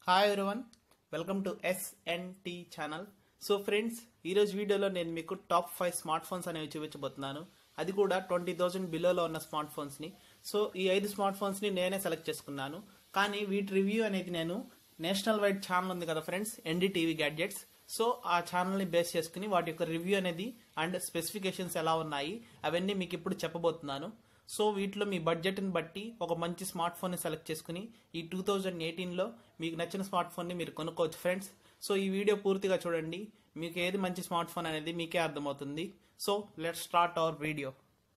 hi everyone welcome to SNT channel so friends ఈరోజు వీడియోలో నేను మీకు టాప్ ఫైవ్ స్మార్ట్ ఫోన్స్ అనేవి చూపించబోతున్నాను అది కూడా ట్వంటీ థౌసండ్ బిలోలో ఉన్న స్మార్ట్ ఫోన్స్ని సో ఈ ఐదు స్మార్ట్ ఫోన్స్ని నేనే సెలెక్ట్ చేసుకున్నాను కానీ వీటి రివ్యూ అనేది నేను నేషనల్ వైడ్ ఛానల్ ఉంది కదా ఫ్రెండ్స్ ఎన్డీటీవీ గ్యాడ్జెట్స్ సో ఆ ఛానల్ని బేస్ చేసుకుని వాటి యొక్క రివ్యూ అనేది అండ్ స్పెసిఫికేషన్స్ ఎలా ఉన్నాయి అవన్నీ మీకు ఇప్పుడు చెప్పబోతున్నాను సో వీటిలో మీ బడ్జెట్ని బట్టి ఒక మంచి స్మార్ట్ ఫోన్ని సెలెక్ట్ చేసుకుని ఈ టూ థౌజండ్ ఎయిటీన్లో మీకు నచ్చిన స్మార్ట్ ఫోన్ని మీరు కొనుక్కోవచ్చు ఫ్రెండ్స్ సో ఈ వీడియో పూర్తిగా చూడండి మీకు ఏది మంచి స్మార్ట్ ఫోన్ అనేది మీకే అర్థమవుతుంది so let start our video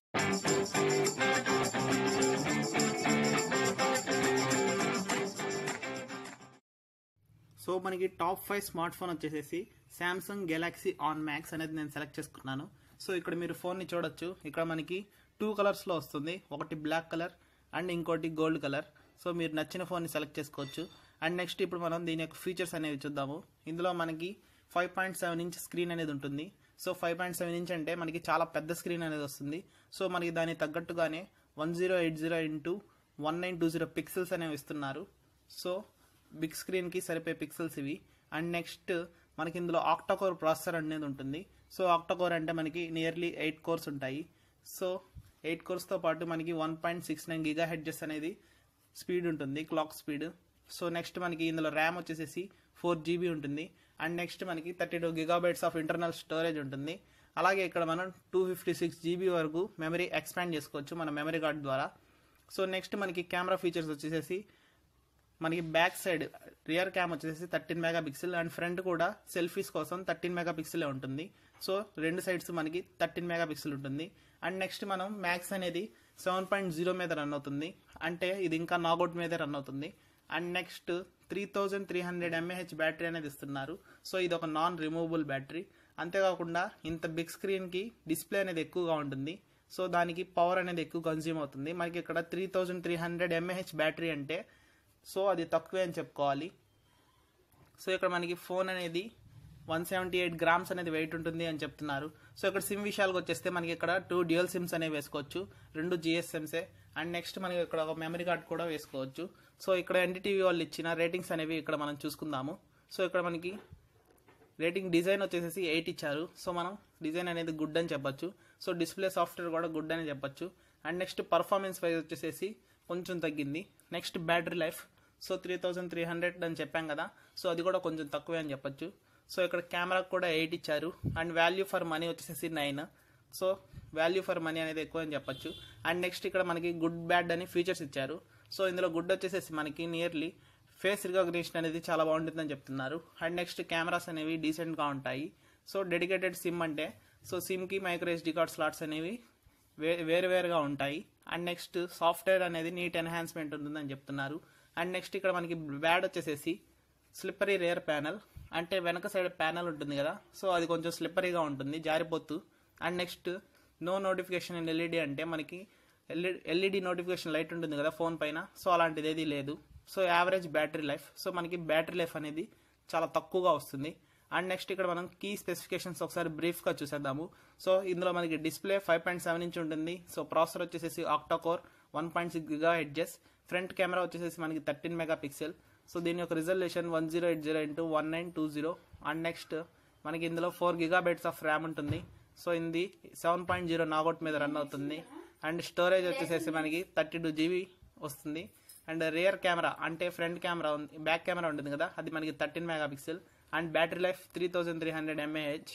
so మనకి టాప్ ఫైవ్ స్మార్ట్ ఫోన్ వచ్చేసేసి శాంసంగ్ గెలాక్సీ ఆన్ మ్యాక్స్ అనేది నేను సెలెక్ట్ చేసుకున్నాను సో ఇక్కడ మీరు ఫోన్ని చూడొచ్చు ఇక్కడ మనకి టూ కలర్స్లో వస్తుంది ఒకటి బ్లాక్ కలర్ అండ్ ఇంకోటి గోల్డ్ కలర్ సో మీరు నచ్చిన ఫోన్ని సెలెక్ట్ చేసుకోవచ్చు అండ్ నెక్స్ట్ ఇప్పుడు మనం దీని యొక్క ఫీచర్స్ అనేవి చూద్దాము ఇందులో మనకి five point seven inch screen అనేది ఉంటుంది so five point seven inch అంటే మనకి చాలా పెద్ద స్క్రీన్ అనేది వస్తుంది సో మనకి దానికి తగ్గట్టుగానే one zero eight zero into one nine two zero pixels అనేవి ఇస్తున్నారు సో బిగ్ స్క్రీన్కి సరిపోయే పిక్సెల్స్ ఇవి అండ్ నెక్స్ట్ మనకి ఇందులో ఆక్టాకోర్ ప్రాసెసర్ అనేది ఉంటుంది సో ఆక్టాకోర్ అంటే మనకి నియర్లీ ఎయిట్ కోర్స్ ఉంటాయి సో ఎయిట్ కోర్స్తో పాటు మనకి one point six nine giga hertz అనేది స్పీడ్ ఉంటుంది క్లాక్ స్పీడ్ సో నెక్స్ట్ మనకి ఇందులో ర్యామ్ వచ్చేసేసి ఫోర్ జీబీ ఉంటుంది అండ్ నెక్స్ట్ మనకి thirty two gigabytes of internal storage ఉంటుంది అలాగే ఇక్కడ మనం టూ ఫిఫ్టీ సిక్స్ జీబీ వరకు మెమరీ ఎక్స్పాండ్ చేసుకోవచ్చు మన మెమరీ కార్డ్ ద్వారా సో నెక్స్ట్ మనకి కెమెరా ఫీచర్స్ వచ్చేసేసి మనకి బ్యాక్ సైడ్ రియర్ క్యామ్ వచ్చేసి thirteen mega pixel and front కూడా సెల్ఫీస్ కోసం థర్టీన్ మెగా పిక్సెల్ ఉంటుంది సో రెండు సైడ్స్ మనకి థర్టీన్ మెగా పిక్సెల్ ఉంటుంది అండ్ నెక్స్ట్ మనం మ్యాక్స్ అనేది సెవెన్ పాయింట్ జీరో మీద రన్ అవుతుంది అంటే ఇది ఇంకా నాగౌట్ మీదే రన్ అవుతుంది and next three thousand three hundred mAh battery అనేది ఇస్తున్నారు సో ఇది ఒక నాన్ రిమూవబుల్ బ్యాటరీ అంతేకాకుండా ఇంత బిగ్ స్క్రీన్కి డిస్ప్లే అనేది ఎక్కువగా ఉంటుంది సో దానికి పవర్ అనేది ఎక్కువ కన్జ్యూమ్ అవుతుంది మనకి ఇక్కడ three thousand three hundred mAh battery అంటే సో అది తక్కువే అని చెప్పుకోవాలి సో ఇక్కడ మనకి ఫోన్ అనేది వన్ సెవెంటీ ఎయిట్ గ్రామ్స్ అనేది వెయిట్ ఉంటుంది అని చెప్తున్నారు సో ఇక్కడ సిమ్ విషయాలకు వచ్చేస్తే మనకి ఇక్కడ టూ డ్యూయల్ సిమ్స్ అనేవి వేసుకోవచ్చు రెండు జిఎస్ఎమ్సే అండ్ నెక్స్ట్ మనకి ఇక్కడ ఒక మెమరీ కార్డ్ కూడా వేసుకోవచ్చు సో ఇక్కడ ఎన్డీటీవీ వాళ్ళు ఇచ్చిన రేటింగ్స్ అనేవి ఇక్కడ మనం చూసుకుందాము సో ఇక్కడ మనకి రేటింగ్ డిజైన్ వచ్చేసి ఎయిట్ ఇచ్చారు సో మనం డిజైన్ అనేది గుడ్ అని చెప్పొచ్చు సో డిస్ప్లే సాఫ్ట్వేర్ కూడా గుడ్ అని చెప్పొచ్చు అండ్ నెక్స్ట్ పర్ఫార్మెన్స్ వైజ్ వచ్చేసేసి కొంచెం తగ్గింది next battery life so three thousand three hundred అని చెప్పాం కదా సో అది కూడా కొంచెం తక్కువే అని చెప్పొచ్చు సో ఇక్కడ కెమెరాకి కూడా ఎయిట్ ఇచ్చారు అండ్ వాల్యూ ఫర్ మనీ వచ్చేసి nine so value for money అనేది ఎక్కువ అని చెప్పొచ్చు అండ్ నెక్స్ట్ ఇక్కడ మనకి గుడ్ బ్యాడ్ అని ఫీచర్స్ ఇచ్చారు సో ఇందులో గుడ్ వచ్చేసేసి మనకి నియర్లీ ఫేస్ రికగ్నిషన్ అనేది చాలా బాగుంటుందని చెప్తున్నారు అండ్ నెక్స్ట్ కెమెరాస్ అనేవి డీసెంట్గా ఉంటాయి సో డెడికేటెడ్ సిమ్ అంటే సో సిమ్కి మైక్రో ఎస్డి కార్డ్ స్లాట్స్ అనేవి వే వేరు వేరుగా ఉంటాయి అండ్ నెక్స్ట్ సాఫ్ట్వేర్ అనేది నీట్ ఎన్హాన్స్మెంట్ ఉంటుందని చెప్తున్నారు అండ్ నెక్స్ట్ ఇక్కడ మనకి బ్యాడ్ వచ్చేసేసి స్లిప్పరీ రేర్ ప్యానల్ అంటే వెనక సైడ్ ప్యానల్ ఉంటుంది కదా సో అది కొంచెం స్లిప్పరీగా ఉంటుంది జారిపోతూ and next no notification in LED అంటే మనకి ఎల్ఈడి ఎల్ఈడి నోటిఫికేషన్ లైట్ ఉంటుంది కదా ఫోన్ పైన సో అలాంటిది ఏది లేదు so average battery life so మనకి బ్యాటరీ లైఫ్ అనేది చాలా తక్కువగా వస్తుంది అండ్ నెక్స్ట్ ఇక్కడ మనం కీ స్పెసిఫికేషన్స్ ఒకసారి బ్రీఫ్గా చూసేద్దాము సో ఇందులో మనకి display five point seven inch ఉంటుంది సో ప్రాసెసర్ వచ్చేసి octa core one point six giga hertz front camera వచ్చేసి మనకి థర్టీన్ మెగా పిక్సెల్ సో దీని యొక్క resolution one zero eight zero into one nine two zero and next మనకి ఇందులో four giga bytes of RAM ఉంటుంది so ఇది seven point zero Nougat మీద run అవుతుంది అండ్ స్టోరేజ్ వచ్చేసేసి మనకి థర్టీ టూ జీబీ వస్తుంది అండ్ రియర్ కెమెరా అంటే ఫ్రంట్ కెమెరా ఉంది బ్యాక్ కెమెరా ఉంటుంది కదా అది మనకి thirteen mega pixel and battery life three thousand three hundred mAh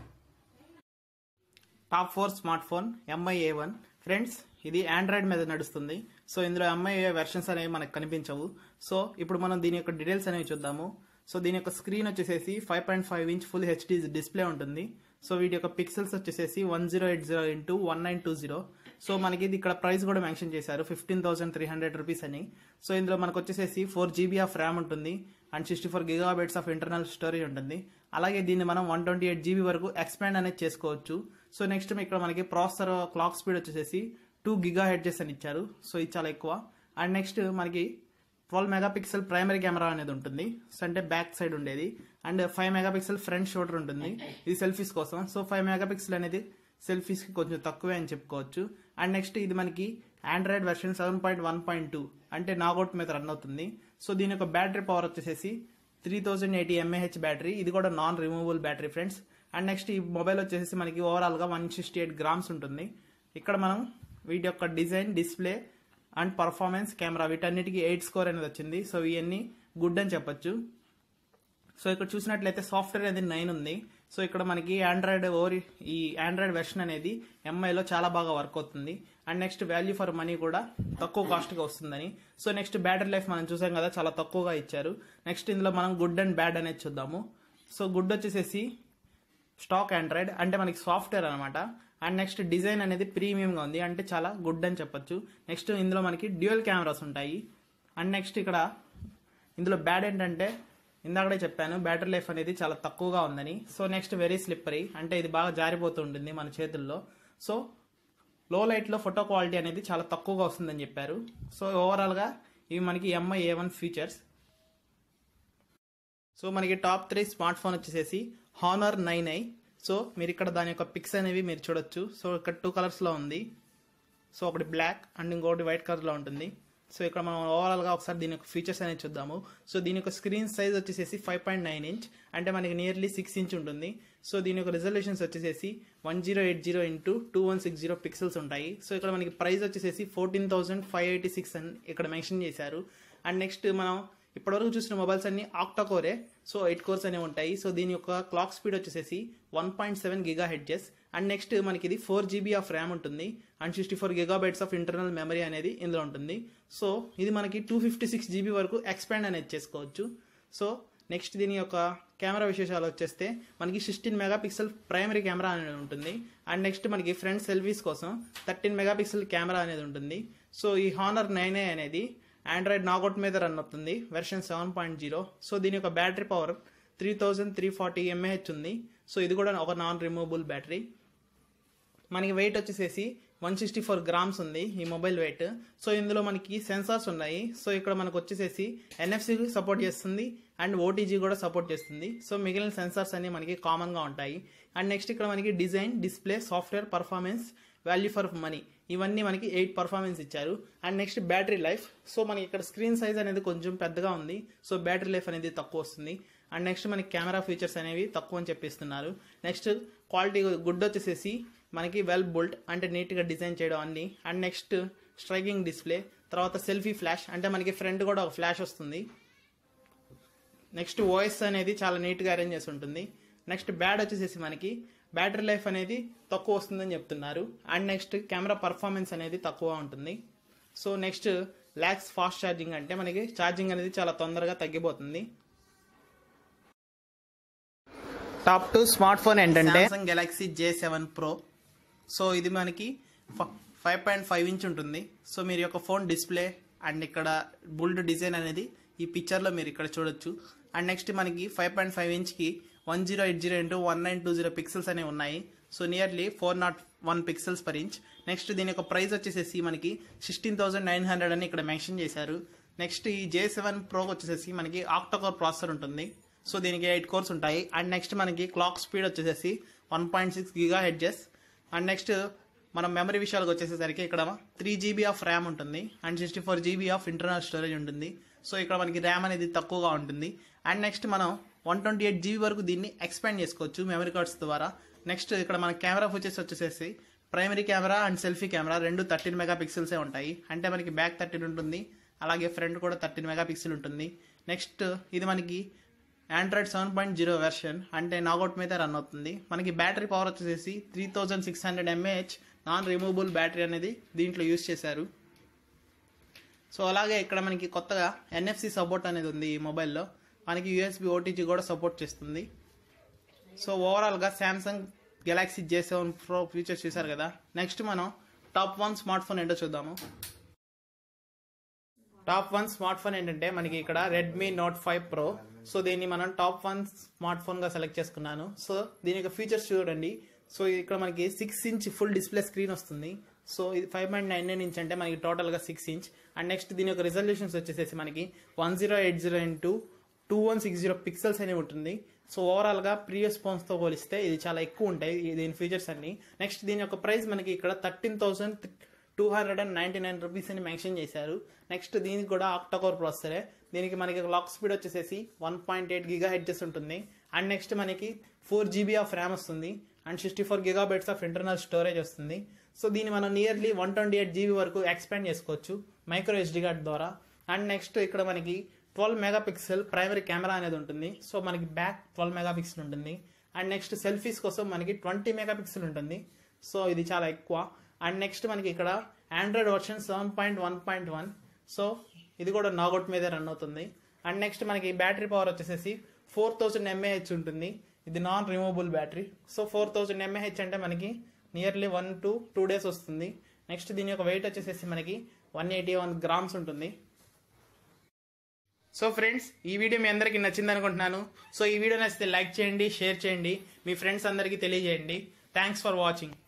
top four smart phone Mi A one friends ఇది ఆండ్రాయిడ్ మీద నడుస్తుంది సో ఇందులో ఎంఐ వెర్షన్స్ అనేవి మనకు కనిపించవు సో ఇప్పుడు మనం దీని యొక్క డీటెయిల్స్ అనేవి చూద్దాము సో దీని యొక్క స్క్రీన్ వచ్చేసేసి five point five inch full HD display ఉంటుంది సో వీటి యొక్క పిక్సెల్స్ వచ్చేసేసి one zero eight zero into one nine two zero so మనకి ఇది ఇక్కడ ప్రైస్ కూడా మెన్షన్ చేశారు fifteen thousand three hundred rupees అని సో ఇందులో మనకు వచ్చేసేసి ఫోర్ జీబీ ఆఫ్ ర్యామ్ ఉంటుంది and sixty four gigabytes of internal storage ఉంటుంది అలాగే దీన్ని మనం వన్ ట్వంటీ ఎయిట్ జీబీ వరకు ఎక్స్పాండ్ అనేది చేసుకోవచ్చు సో నెక్స్ట్ ఇక్కడ మనకి ప్రాసెసర్ క్లాక్ స్పీడ్ వచ్చేసేసి టూ గిగా హెడ్జెస్ అని ఇచ్చారు సో ఇది చాలా ఎక్కువ అండ్ నెక్స్ట్ మనకి ట్వెల్వ్ మెగాపిక్సెల్ ప్రైమరీ కెమెరా అనేది ఉంటుంది సో అంటే బ్యాక్ సైడ్ ఉండేది and five megapixel front shooter ఉంటుంది ఇది సెల్ఫీస్ కోసం సో ఫైవ్ మెగాపిక్సెల్ అనేది సెల్ఫీస్ కి కొంచెం తక్కువే అని చెప్పుకోవచ్చు అండ్ నెక్స్ట్ ఇది మనకి Android version seven point one point two అంటే నాగౌట్ మీద రన్ అవుతుంది సో దీని యొక్క బ్యాటరీ పవర్ వచ్చేసేసి three thousand eighty mAh battery ఇది కూడా non removable battery friends and next ఈ మొబైల్ వచ్చేసి మనకి ఓవరాల్గా వన్ సిక్స్టీ ఎయిట్ గ్రామ్స్ ఉంటుంది ఇక్కడ మనం వీటి యొక్క design display and performance camera వీటన్నిటికీ ఎయిట్ స్కోర్ అనేది వచ్చింది సో ఇవన్నీ గుడ్ అని చెప్పొచ్చు సో ఇక్కడ చూసినట్లయితే సాఫ్ట్వేర్ అనేది నైన్ ఉంది సో ఇక్కడ మనకి ఆండ్రాయిడ్ ఓరి ఈ ఆండ్రాయిడ్ వెర్షన్ అనేది ఎంఐలో చాలా బాగా వర్క్ అవుతుంది and next value for money కూడా తక్కువ కాస్ట్గా వస్తుందని సో నెక్స్ట్ బ్యాటరీ లైఫ్ మనం చూసాం కదా చాలా తక్కువగా ఇచ్చారు నెక్స్ట్ ఇందులో మనం గుడ్ అండ్ బ్యాడ్ అనేది చూద్దాము సో గుడ్ వచ్చేసేసి స్టాక్ ఆండ్రాయిడ్ అంటే మనకి సాఫ్ట్వేర్ అనమాట అండ్ నెక్స్ట్ డిజైన్ అనేది ప్రీమియంగా ఉంది అంటే చాలా గుడ్ అని చెప్పొచ్చు నెక్స్ట్ ఇందులో మనకి డ్యూయల్ కెమెరాస్ ఉంటాయి అండ్ నెక్స్ట్ ఇక్కడ ఇందులో బ్యాడ్ ఏంటంటే ఇందాకడే చెప్పాను బ్యాటరీ లైఫ్ అనేది చాలా తక్కువగా ఉందని సో నెక్స్ట్ వెరీ స్లిప్పరీ అంటే ఇది బాగా జారిపోతూ ఉంటుంది మన చేతుల్లో సో లో లైట్లో ఫోటో క్వాలిటీ అనేది చాలా తక్కువగా వస్తుందని చెప్పారు సో ఓవరాల్గా ఇవి మనకి Mi A one features so మనకి టాప్ త్రీ స్మార్ట్ ఫోన్ వచ్చేసేసి హానర్ నైన్ ఐ సో మీరు ఇక్కడ దాని యొక్క పిక్స్ అనేవి మీరు చూడొచ్చు సో ఇక్కడ టూ కలర్స్లో ఉంది సో ఒకటి బ్లాక్ అండ్ ఇంకోటి వైట్ కలర్లో ఉంటుంది సో ఇక్కడ మనం ఓవరాల్గా ఒకసారి దీని యొక్క ఫీచర్స్ అనేది చూద్దాము సో దీని యొక్క స్క్రీన్ సైజ్ వచ్చేసేసి ఫైవ్ పాయింట్ నైన్ ఇంచ్ అంటే మనకి నియర్లీ సిక్స్ ఇంచ్ ఉంటుంది సో దీని యొక్క రిజల్యూషన్స్ వచ్చేసేసి one zero eight zero into two one six zero pixels ఉంటాయి సో ఇక్కడ మనకి ప్రైస్ వచ్చేసేసి fourteen thousand five eighty six అని ఇక్కడ మెన్షన్ చేశారు అండ్ నెక్స్ట్ మనం ఇప్పటివరకు చూసిన మొబైల్స్ అన్ని ఆక్టా కోరే సో ఎయిట్ కోర్స్ అనేవి ఉంటాయి సో దీని యొక్క క్లాక్ స్పీడ్ వచ్చేసేసి one point seven giga hedges and next మనకి ఇది ఫోర్ జీబీ ఆఫ్ ర్యామ్ ఉంటుంది and sixty four gigabytes of internal memory అనేది ఇందులో ఉంటుంది సో ఇది మనకి టూ ఫిఫ్టీ సిక్స్ జీబీ వరకు ఎక్స్పాండ్ అనేది చేసుకోవచ్చు సో నెక్స్ట్ దీని యొక్క కెమెరా విశేషాలు వచ్చేస్తే మనకి సిక్స్టీన్ మెగాపిక్సెల్ ప్రైమరీ కెమెరా అనేది ఉంటుంది అండ్ నెక్స్ట్ మనకి ఫ్రంట్ సెల్ఫీస్ కోసం థర్టీన్ మెగాపిక్సెల్ కెమెరా అనేది ఉంటుంది సో ఈ హానర్ నైన్ ఏ అనేది ఆండ్రాయిడ్ నాగౌట్ మీద రన్ అవుతుంది version seven point zero so దీని యొక్క battery power three thousand three forty mAh ఉంది సో ఇది కూడా ఒక నాన్ రిమూవబుల్ బ్యాటరీ మనకి వెయిట్ వచ్చేసేసి వన్ సిక్స్టీ ఫోర్ గ్రామ్స్ ఉంది ఈ మొబైల్ వెయిట్ సో ఇందులో మనకి సెన్సార్స్ ఉన్నాయి సో ఇక్కడ మనకు వచ్చేసేసి ఎన్ఎఫ్సి సపోర్ట్ చేస్తుంది అండ్ ఓటీజీ కూడా సపోర్ట్ చేస్తుంది సో మిగిలిన సెన్సార్స్ అన్ని మనకి కామన్గా ఉంటాయి అండ్ నెక్స్ట్ ఇక్కడ మనకి design display software performance value for money ఇవన్నీ మనకి ఎయిట్ పర్ఫార్మెన్స్ ఇచ్చారు and next battery life so మనకి ఇక్కడ స్క్రీన్ సైజ్ అనేది కొంచెం పెద్దగా ఉంది సో బ్యాటరీ లైఫ్ అనేది తక్కువ వస్తుంది అండ్ నెక్స్ట్ మనకి కెమెరా ఫీచర్స్ అనేవి తక్కువ అని చెప్పిస్తున్నారు నెక్స్ట్ క్వాలిటీ గుడ్ వచ్చేసేసి మనకి వెల్ బుల్ట్ అంటే నీట్గా డిజైన్ చేయడం అన్ని అండ్ నెక్స్ట్ స్ట్రైకింగ్ డిస్ప్లే తర్వాత సెల్ఫీ ఫ్లాష్ అంటే మనకి ఫ్రంట్ కూడా ఒక ఫ్లాష్ వస్తుంది నెక్స్ట్ వాయిస్ అనేది చాలా నీట్గా అరేంజ్ చేసి ఉంటుంది నెక్స్ట్ బ్యాడ్ వచ్చేసేసి మనకి బ్యాటరీ లైఫ్ అనేది తక్కువ వస్తుందని చెప్తున్నారు అండ్ నెక్స్ట్ కెమెరా పర్ఫార్మెన్స్ అనేది తక్కువ ఉంటుంది so next lacks fast charging అంటే మనకి ఛార్జింగ్ అనేది చాలా తొందరగా తగ్గిపోతుంది టాప్ టూ స్మార్ట్ ఫోన్ ఏంటంటే Samsung Galaxy J seven Pro so ఇది మనకి ఫైవ్ పాయింట్ ఫైవ్ ఇంచ్ ఉంటుంది సో మీరు యొక్క ఫోన్ డిస్ప్లే అండ్ ఇక్కడ బుల్డ్ డిజైన్ అనేది ఈ పిక్చర్లో మీరు ఇక్కడ చూడొచ్చు అండ్ నెక్స్ట్ మనకి ఫైవ్ పాయింట్ ఫైవ్ ఇంచ్కి one zero eight zero into one nine two zero pixels అనేవి ఉన్నాయి so nearly four not one pixels per inch next దీని యొక్క ప్రైస్ వచ్చేసేసి మనకి సిక్స్టీన్ థౌసండ్ నైన్ హండ్రెడ్ అని ఇక్కడ మెన్షన్ చేశారు నెక్స్ట్ ఈ జే సెవెన్ ప్రో వచ్చేసేసి మనకి ఆక్టోకోర్ ప్రాసెసర్ ఉంటుంది సో దీనికి ఎయిట్ కోర్స్ ఉంటాయి అండ్ నెక్స్ట్ మనకి క్లాక్ స్పీడ్ వచ్చేసేసి one point six giga hedges and next మనం మెమరీ విషయాలకు వచ్చేసేసరికి ఇక్కడ త్రీ జీబీ ఆఫ్ ర్యామ్ ఉంటుంది and sixty four GB of internal storage ఉంటుంది సో ఇక్కడ మనకి ర్యామ్ అనేది తక్కువగా ఉంటుంది అండ్ నెక్స్ట్ మనం వన్ ట్వంటీ ఎయిట్ జీబీ వరకు దీన్ని ఎక్స్పాండ్ చేసుకోవచ్చు మెమరీ కార్డ్స్ ద్వారా నెక్స్ట్ ఇక్కడ మన కెమెరా ఫీచర్స్ వచ్చేసేసి primary camera and selfie camera రెండు థర్టీన్ మెగా పిక్సెల్సే ఉంటాయి అంటే మనకి బ్యాక్ థర్టీన్ ఉంటుంది అలాగే ఫ్రంట్ కూడా థర్టీన్ మెగా పిక్సెల్ ఉంటుంది నెక్స్ట్ ఇది మనకి Android seven point zero version అంటే నాగౌట్ మీద రన్ అవుతుంది మనకి బ్యాటరీ పవర్ వచ్చేసి three thousand six hundred mAh non removable battery అనేది దీంట్లో యూస్ చేశారు సో అలాగే ఇక్కడ మనకి కొత్తగా ఎన్ఎఫ్సి సపోర్ట్ అనేది ఉంది ఈ మొబైల్లో మనకి యూఎస్బి ఓటీజీ కూడా సపోర్ట్ చేస్తుంది సో ఓవరాల్గా Samsung Galaxy J seven Pro features చూసారు కదా నెక్స్ట్ మనం టాప్ వన్ స్మార్ట్ ఫోన్ ఏంటో చూద్దాము టాప్ వన్ స్మార్ట్ ఫోన్ ఏంటంటే మనకి ఇక్కడ Redmi Note five Pro so దీన్ని మనం టాప్ వన్ స్మార్ట్ ఫోన్ గా సెలెక్ట్ చేసుకున్నాను సో దీని యొక్క ఫీచర్స్ చూడండి సో ఇక్కడ మనకి six inch full display screen వస్తుంది సో ఇది five point nine nine inch అంటే మనకి టోటల్ గా సిక్స్ ఇంచ్ అండ్ నెక్స్ట్ దీని యొక్క రిజల్యూషన్స్ వచ్చేసేసి మనకి one zero eight zero into two one six zero pixels అనేవి ఉంటుంది సో ఓవరాల్ గా ప్రీవియస్ ఫోన్స్ తో పోలిస్తే ఇది చాలా ఎక్కువ ఉంటాయి ఈ దీని ఫీచర్స్ అన్ని నెక్స్ట్ దీని యొక్క ప్రైస్ మనకి ఇక్కడ thirteen thousand two hundred and ninety nine rupees అని మెన్షన్ చేశారు నెక్స్ట్ దీనికి కూడా ఆక్టోకోర్ ప్రాసెసరే దీనికి మనకి లాక్ స్పీడ్ వచ్చేసేసి one point eight giga hertz ఉంటుంది అండ్ నెక్స్ట్ మనకి ఫోర్ జీబీ ఆఫ్ ర్యామ్ వస్తుంది and sixty four giga bytes of internal storage వస్తుంది సో దీన్ని మనం nearly one twenty eight GB వరకు ఎక్స్పాండ్ చేసుకోవచ్చు మైక్రో ఎస్డి కార్డ్ ద్వారా అండ్ నెక్స్ట్ ఇక్కడ మనకి twelve mega pixel primary camera అనేది ఉంటుంది సో మనకి బ్యాక్ ట్వెల్వ్ మెగా పిక్సెల్ ఉంటుంది అండ్ నెక్స్ట్ సెల్ఫీస్ కోసం మనకి ట్వంటీ మెగా పిక్సెల్ ఉంటుంది సో ఇది చాలా ఎక్కువ అండ్ నెక్స్ట్ మనకి ఇక్కడ Android version seven point one point one so ఇది కూడా నాగౌట్ మీదే రన్ అవుతుంది అండ్ నెక్స్ట్ మనకి బ్యాటరీ పవర్ వచ్చేసేసి ఫోర్ థౌజండ్ ఎంఏహెచ్ ఉంటుంది ఇది non removable battery so four thousand mAh అంటే మనకి nearly one to two days వస్తుంది నెక్స్ట్ దీని యొక్క వెయిట్ వచ్చేసేసి మనకి వన్ ఎయిటీ వన్ గ్రామ్స్ ఉంటుంది సో ఫ్రెండ్స్ ఈ వీడియో మీ అందరికీ నచ్చింది అనుకుంటున్నాను సో ఈ వీడియో నచ్చితే లైక్ చేయండి షేర్ చేయండి మీ ఫ్రెండ్స్ అందరికీ తెలియజేయండి థ్యాంక్స్ ఫర్ వాచింగ్